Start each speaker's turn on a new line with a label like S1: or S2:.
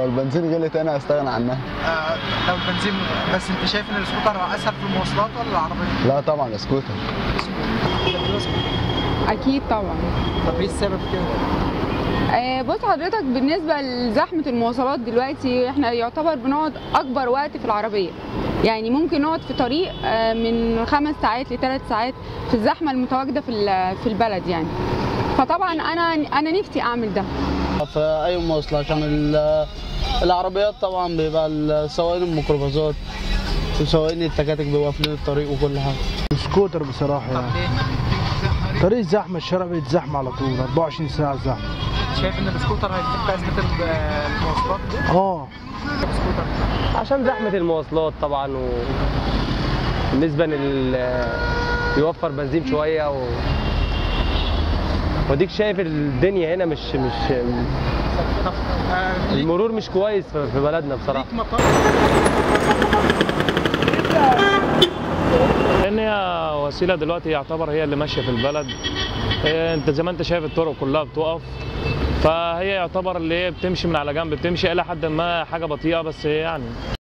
S1: لو البنزين غلي تاني هستغنى عنها
S2: آه لو البنزين بس انت شايف ان السكوتر اسهل في المواصلات ولا العربيه؟
S1: لا طبعا سكوتر
S3: اكيد طبعا
S2: طب ايه السبب كده؟
S3: آه، بص حضرتك بالنسبه لزحمه المواصلات دلوقتي احنا يعتبر بنقعد اكبر وقت في العربيه يعني ممكن نقعد في طريق آه، من خمس ساعات لثلاث ساعات في الزحمه المتواجده في ال- في البلد يعني فطبعا انا انا نفسي اعمل ده
S4: في اي مواصله عشان ال- العربيات طبعا بيبقى ال- سواقين الميكروباصات وسواقين التكاتك بيبقوا قافلين الطريق وكل حاجه
S5: سكوتر بصراحه
S2: طب
S5: يعني
S2: ليه؟
S5: طريق زحمه الشارع بقت زحمه على طول 24 ساعه زحمه
S2: شايف ان السكوتر هيفك ازمه ال- المواصلات دي؟
S5: اه
S2: السكوتر
S6: عشان زحمة المواصلات طبعا و بالنسبة لل يوفر بنزين شوية و وديك شايف الدنيا هنا مش مش
S2: طب آه ليك
S6: المرور مش كويس في في بلدنا بصراحة
S2: ليك مطار
S7: لان هي وسيله دلوقتي يعتبر هي اللي ماشيه في البلد هي انت زي ما انت شايف الطرق كلها بتقف فهي يعتبر اللي هي بتمشي من على جنب بتمشي الى حد ما حاجه بطيئه بس هي يعني